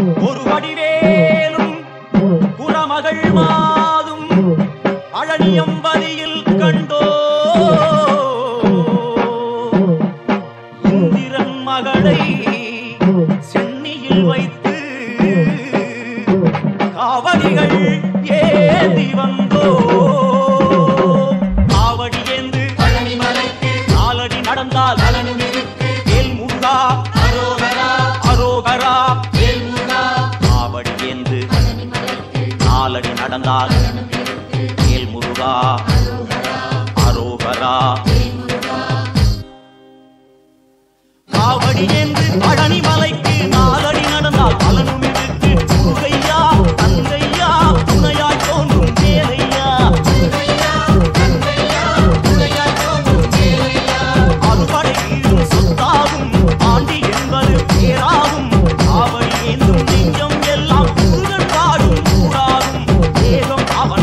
ஒரு வடிவேலும் புறமகள் மாதும் பழனியம்பதியில் கண்டோ இந்திரன் மகளை சென்னியில் வைத்து காவடிகள் ஏந்தி வந்தோ காவடி ஏந்து நாலடி நடந்தால் வேல் முருகா அரோகரா காவடி ஏந்து நாலடி நடந்தால் வேல் முருகா அரோகரா காவடி என்று பழனி மலைக்கு நாலடி நடந்தால் பலனும் இருக்கு முருகையா தந்தையா துணையாய் தோன்றும் வேலையா அறுபடை வீழும் சொத்தாகும் ஆண்டி என்பது பேராகும் காவடி ஏந்தும் நெஞ்சம் எல்லாம் முருகன் பாடும் ஊராகும் தேகம் அவன்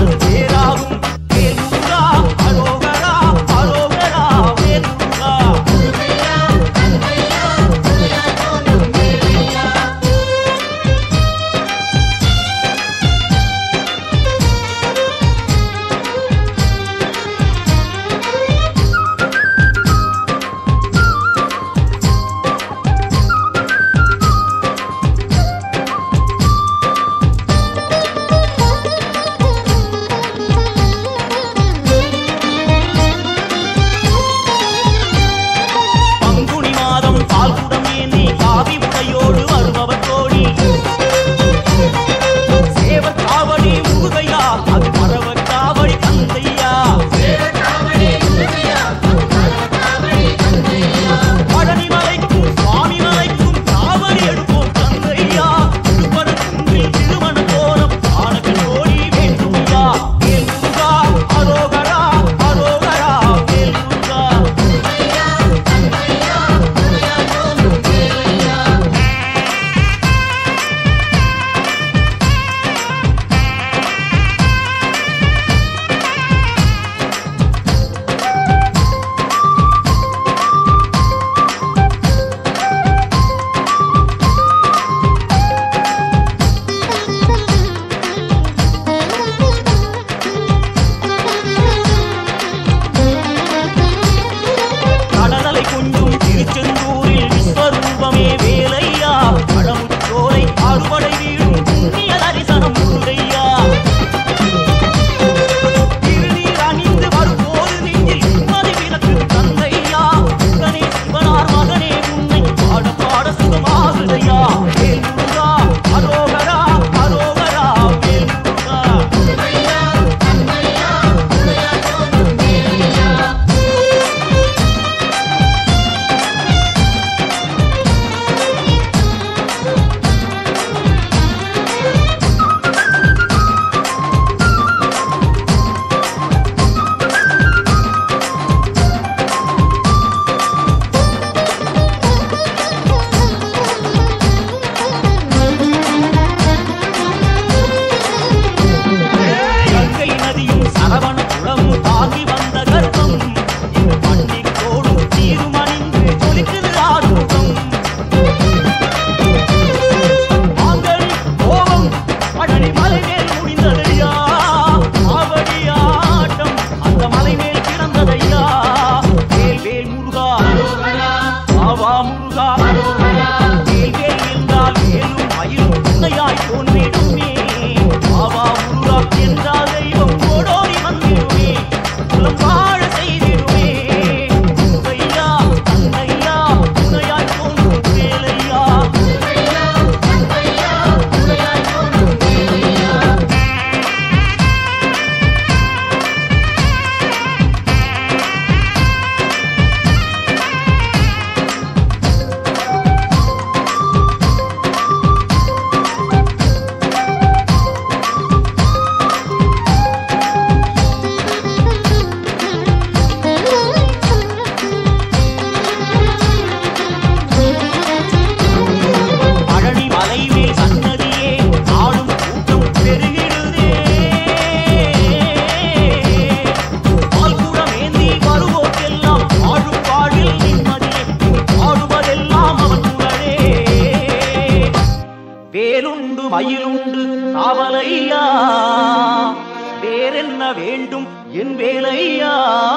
வேலுண்டு மயிலுண்டு காவலையா வேறென்ன வேண்டும் என் வேலையா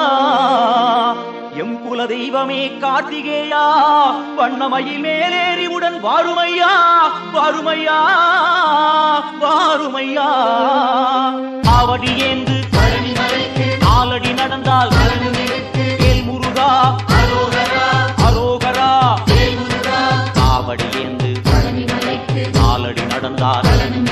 எம் குல தெய்வமே கார்த்திகேயா வண்ணமயில் மேலேறி உடன் வாருமையா வாருமையா வாருமையா ஆவடி ஏந்து நாலடி நடந்தால் வேல் முருகா அரோகரா காவடி ஏந்து நாலடி நடந்தால்